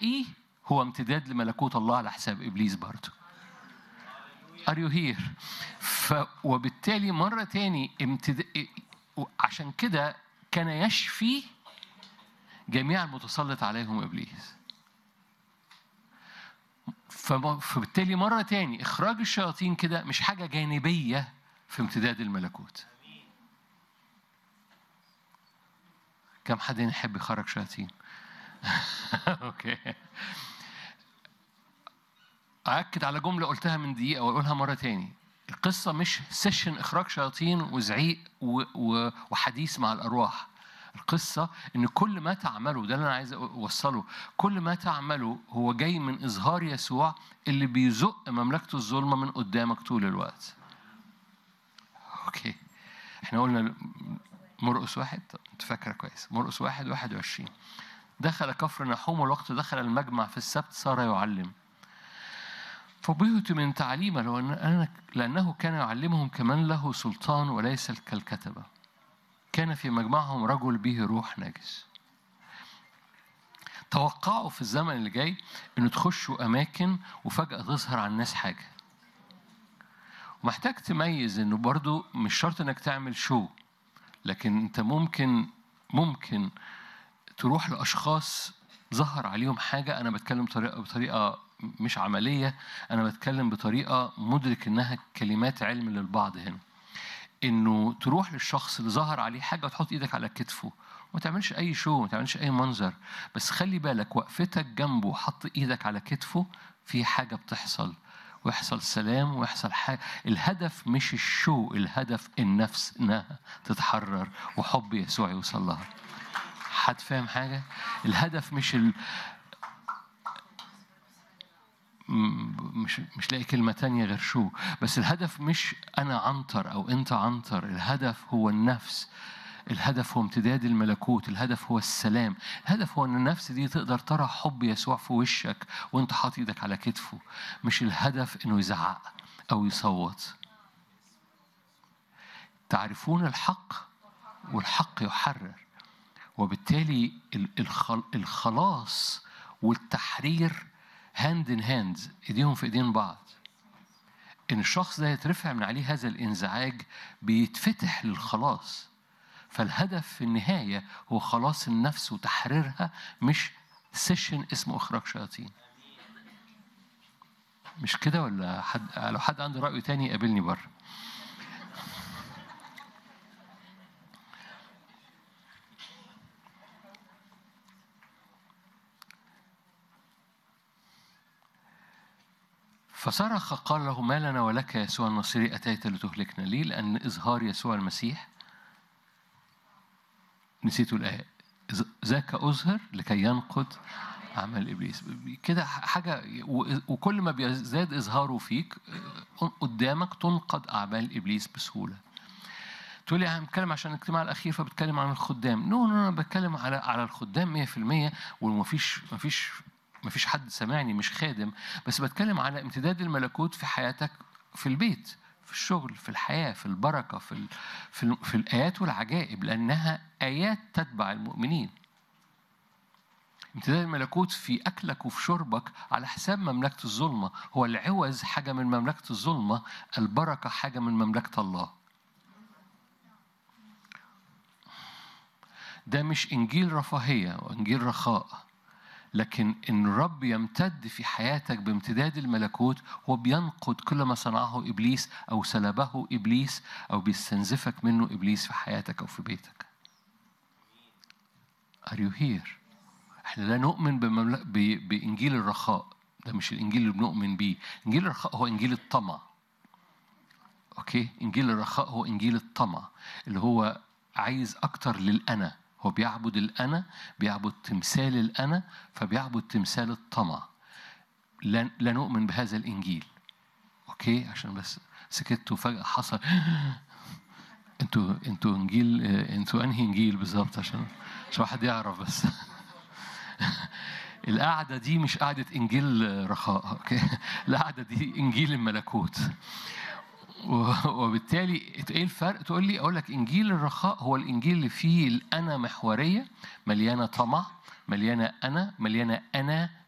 نهائي هو امتداد لملكوت الله على حساب ابليس برضه Are you here؟ ف وبالتالي مرة تاني امتد... عشان كده كان يشفي جميع المتسلط عليهم ابليس. فم- فبالتالي مرة تاني إخراج الشياطين كده مش حاجة جانبية في امتداد الملكوت. كم حد هنا يحب يخرج شياطين؟ اوكي. أأكد على جملة قلتها من دقيقة وأقولها مرة تاني. القصة مش سيشن إخراج شياطين وزعيق و- و- وحديث مع الأرواح. القصة إن كل ما تعمله ده اللي أنا عايز أوصله، كل ما تعمله هو جاي من إظهار يسوع اللي بيزق مملكته الظلمة من قدامك طول الوقت. أوكي. إحنا قلنا مرقس واحد طب أنت فاكرة كويس، مرقس واحد واحد وعشرين. دخل كفر نحوم والوقت دخل المجمع في السبت صار يعلم. فبهت من تعليمه لو أن أنا- لأنه كان يعلمهم كمن له سلطان وليس كالكتبة كان في مجمعهم رجل به روح نجس توقعوا في الزمن اللي جاي انه تخشوا اماكن وفجاه تظهر على الناس حاجه ومحتاج تميز انه برضو مش شرط انك تعمل شو لكن انت ممكن ممكن تروح لاشخاص ظهر عليهم حاجه انا بتكلم بطريقه بطريقه مش عمليه انا بتكلم بطريقه مدرك انها كلمات علم للبعض هنا انه تروح للشخص اللي ظهر عليه حاجه وتحط ايدك على كتفه وما تعملش اي شو ما تعملش اي منظر بس خلي بالك وقفتك جنبه وحط ايدك على كتفه في حاجه بتحصل ويحصل سلام ويحصل حاجه الهدف مش الشو الهدف النفس انها تتحرر وحب يسوع يوصل لها حد فاهم حاجه الهدف مش ال... م- مش مش لاقي كلمة تانية غير شو بس الهدف مش أنا عنتر أو أنت عنتر الهدف هو النفس الهدف هو امتداد الملكوت الهدف هو السلام الهدف هو أن النفس دي تقدر ترى حب يسوع في وشك وأنت حاطط إيدك على كتفه مش الهدف أنه يزعق أو يصوت تعرفون الحق والحق يحرر وبالتالي ال- الخل- الخلاص والتحرير هاند ان هاند ايديهم في ايدين بعض ان الشخص ده يترفع من عليه هذا الانزعاج بيتفتح للخلاص فالهدف في النهايه هو خلاص النفس وتحريرها مش سيشن اسمه اخراج شياطين مش كده ولا حد لو حد عنده راي تاني يقابلني بره فصرخ قال له ما لنا ولك يا يسوع النصيري أتيت لتهلكنا ليه؟ لأن إظهار يسوع المسيح نسيتوا الآية إذ- ذاك أظهر لكي ينقض عمل إبليس كده حاجة و- وكل ما بيزداد إظهاره فيك قدامك تنقض أعمال إبليس بسهولة تقول لي انا بتكلم عشان الاجتماع الاخير فبتكلم عن الخدام نو نو انا بتكلم على على الخدام 100% ومفيش مفيش مفيش حد سامعني مش خادم بس بتكلم على امتداد الملكوت في حياتك في البيت في الشغل في الحياه في البركه في ال في, ال في الايات والعجائب لانها ايات تتبع المؤمنين امتداد الملكوت في اكلك وفي شربك على حساب مملكه الظلمه هو العوز حاجه من مملكه الظلمه البركه حاجه من مملكه الله ده مش انجيل رفاهيه وانجيل رخاء لكن ان الرب يمتد في حياتك بامتداد الملكوت هو بينقض كل ما صنعه ابليس او سلبه ابليس او بيستنزفك منه ابليس في حياتك او في بيتك. Are you here؟ احنا لا نؤمن بمملك... ب... بانجيل الرخاء ده مش الانجيل اللي بنؤمن بيه، انجيل الرخاء هو انجيل الطمع. اوكي؟ انجيل الرخاء هو انجيل الطمع اللي هو عايز اكتر للانا هو بيعبد الأنا بيعبد تمثال الأنا فبيعبد تمثال الطمع لا, لا نؤمن بهذا الإنجيل أوكي عشان بس سكت وفجأة حصل انتوا انتوا انجيل انتوا انهي انجيل بالظبط عشان عشان واحد يعرف بس القعدة دي مش قعدة إنجيل رخاء أوكي القعدة دي إنجيل الملكوت وبالتالي ايه الفرق؟ تقول لي اقول لك انجيل الرخاء هو الانجيل اللي فيه الانا محوريه مليانه طمع مليانه انا مليانه انا